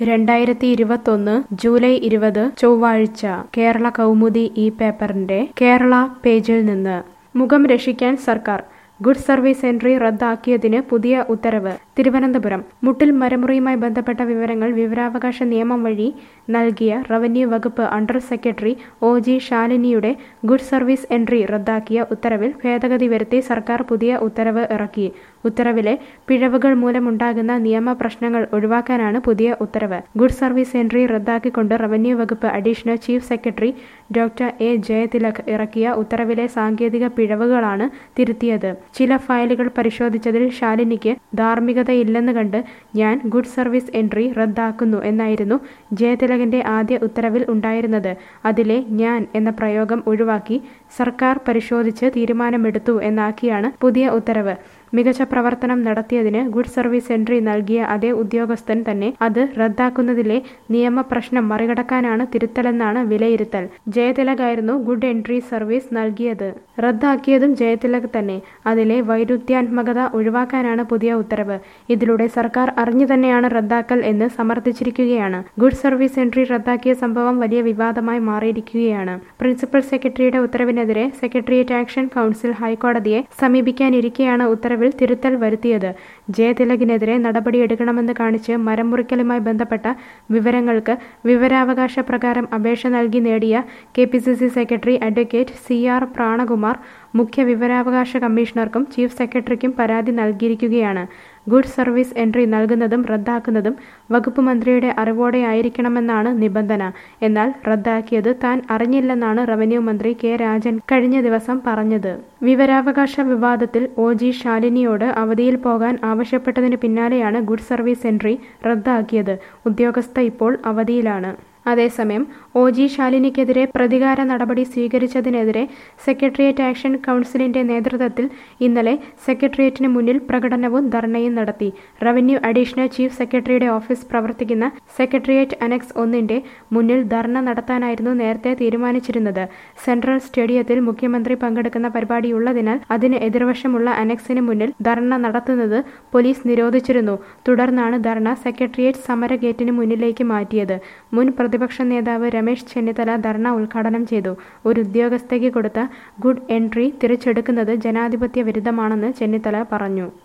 രണ്ടായിരത്തി ഇരുപത്തൊന്ന് ജൂലൈ ഇരുപത് ചൊവ്വാഴ്ച കേരള കൗമുദി ഈ പേപ്പറിന്റെ കേരള പേജിൽ നിന്ന് മുഖം രക്ഷിക്കാൻ സർക്കാർ ഗുഡ് സർവീസ് എൻട്രി റദ്ദാക്കിയതിന് പുതിയ ഉത്തരവ് തിരുവനന്തപുരം മുട്ടിൽ മരമുറിയുമായി ബന്ധപ്പെട്ട വിവരങ്ങൾ വിവരാവകാശ നിയമം വഴി നൽകിയ റവന്യൂ വകുപ്പ് അണ്ടർ സെക്രട്ടറി ഒ ജി ശാലിനിയുടെ ഗുഡ് സർവീസ് എൻട്രി റദ്ദാക്കിയ ഉത്തരവിൽ ഭേദഗതി വരുത്തി സർക്കാർ പുതിയ ഉത്തരവ് ഇറക്കി ഉത്തരവിലെ പിഴവുകൾ മൂലമുണ്ടാകുന്ന നിയമ പ്രശ്നങ്ങൾ ഒഴിവാക്കാനാണ് പുതിയ ഉത്തരവ് ഗുഡ് സർവീസ് എൻട്രി റദ്ദാക്കിക്കൊണ്ട് റവന്യൂ വകുപ്പ് additional chief secretary doctor A Jayathilak ഇറക്കിയ ഉത്തരവിലെ സാങ്കേതിക പിഴവുകളാണ് തിരുത്തിയത് ചില ഫയലുകൾ പരിശോധിച്ചതിൽ ശാലിനിക്ക് ധാർമ്മികതയില്ലെന്ന് കണ്ട് ഞാൻ ഗുഡ് സർവീസ് എൻട്രി റദ്ദാക്കുന്നു എന്നായിരുന്നു ജയതിലകിന്റെ ആദ്യ ഉത്തരവിൽ ഉണ്ടായിരുന്നത് അതിലെ ഞാൻ എന്ന പ്രയോഗം ഒഴിവാക്കി സർക്കാർ പരിശോധിച്ച് തീരുമാനമെടുത്തു എന്നാക്കിയാണ് പുതിയ ഉത്തരവ് മികച്ച പ്രവർത്തനം നടത്തിയതിന് ഗുഡ് സർവീസ് എൻട്രി നൽകിയ അതേ ഉദ്യോഗസ്ഥൻ തന്നെ അത് റദ്ദാക്കുന്നതിലെ നിയമപ്രശ്നം മറികടക്കാനാണ് തിരുത്തലെന്നാണ് വിലയിരുത്തൽ ജയതിലകായിരുന്നു ഗുഡ് എൻട്രി സർവീസ് നൽകിയത് റദ്ദാക്കിയതും ജയതിലക് തന്നെ അതിലെ വൈരുദ്ധ്യാത്മകത ഒഴിവാക്കാനാണ് പുതിയ ഉത്തരവ് ഇതിലൂടെ സർക്കാർ അറിഞ്ഞു തന്നെയാണ് റദ്ദാക്കൽ എന്ന് സമർത്ഥിച്ചിരിക്കുകയാണ് ഗുഡ് സർവീസ് എൻട്രി റദ്ദാക്കിയ സംഭവം വലിയ വിവാദമായി മാറിയിരിക്കുകയാണ് പ്രിൻസിപ്പൽ സെക്രട്ടറിയുടെ ഉത്തരവിനെതിരെ സെക്രട്ടേറിയറ്റ് ആക്ഷൻ കൗൺസിൽ ഹൈക്കോടതിയെ സമീപിക്കാനിരിക്കെയാണ് ഉത്തരവിൽ തിരുത്തൽ വരുത്തിയത് ജയതിലകിനെതിരെ നടപടിയെടുക്കണമെന്ന് കാണിച്ച് മരം മുറിക്കലുമായി ബന്ധപ്പെട്ട വിവരങ്ങൾക്ക് വിവരാവകാശ പ്രകാരം അപേക്ഷ നൽകി നേടിയ K P C C secretary advocate C R Pranakumar മുഖ്യ വിവരാവകാശ കമ്മീഷണർക്കും ചീഫ് സെക്രട്ടറിക്കും പരാതി നൽകിയിരിക്കുകയാണ് ഗുഡ് സർവീസ് എൻട്രി നൽകുന്നതും റദ്ദാക്കുന്നതും വകുപ്പ് മന്ത്രിയുടെ അറിവോടെയായിരിക്കണമെന്നാണ് നിബന്ധന എന്നാൽ റദ്ദാക്കിയത് താൻ അറിഞ്ഞില്ലെന്നാണ് റവന്യൂ മന്ത്രി കെ രാജൻ കഴിഞ്ഞ ദിവസം പറഞ്ഞത് വിവരാവകാശ വിവാദത്തിൽ ഒ ജി ശാലിനിയോട് അവധിയിൽ പോകാൻ ആവശ്യപ്പെട്ടതിന് പിന്നാലെയാണ് ഗുഡ് സർവീസ് എൻട്രി റദ്ദാക്കിയത് ഉദ്യോഗസ്ഥ ഇപ്പോൾ അവധിയിലാണ് അതേസമയം ഒ ജി ശാലിനിക്കെതിരെ പ്രതികാര നടപടി സ്വീകരിച്ചതിനെതിരെ സെക്രട്ടേറിയറ്റ് ആക്ഷൻ കൗൺസിലിന്റെ നേതൃത്വത്തിൽ ഇന്നലെ സെക്രട്ടേറിയറ്റിന് മുന്നിൽ പ്രകടനവും ധർണയും നടത്തി റവന്യൂ അഡീഷണൽ ചീഫ് സെക്രട്ടറിയുടെ ഓഫീസ് പ്രവർത്തിക്കുന്ന സെക്രട്ടേറിയറ്റ് അനക്സ് ഒന്നിന്റെ മുന്നിൽ ധർണ നടത്താനായിരുന്നു നേരത്തെ തീരുമാനിച്ചിരുന്നത് സെൻട്രൽ സ്റ്റേഡിയത്തിൽ മുഖ്യമന്ത്രി പങ്കെടുക്കുന്ന പരിപാടിയുള്ളതിനാൽ അതിന് എതിർവശമുള്ള അനക്സിന് മുന്നിൽ ധർണ നടത്തുന്നത് പോലീസ് നിരോധിച്ചിരുന്നു തുടർന്നാണ് ധർണ സെക്രട്ടേറിയറ്റ് സമര ഗേറ്റിന് മുന്നിലേക്ക് മാറ്റിയത് മുൻ പ്രതിപക്ഷ നേതാവ് രമേശ് ചെന്നിത്തല ധർണ ഉദ്ഘാടനം ചെയ്തു ഒരു ഉദ്യോഗസ്ഥയ്ക്ക് കൊടുത്ത ഗുഡ് എൻട്രി തിരിച്ചെടുക്കുന്നത് ജനാധിപത്യ വിരുദ്ധമാണെന്ന് ചെന്നിത്തല പറഞ്ഞു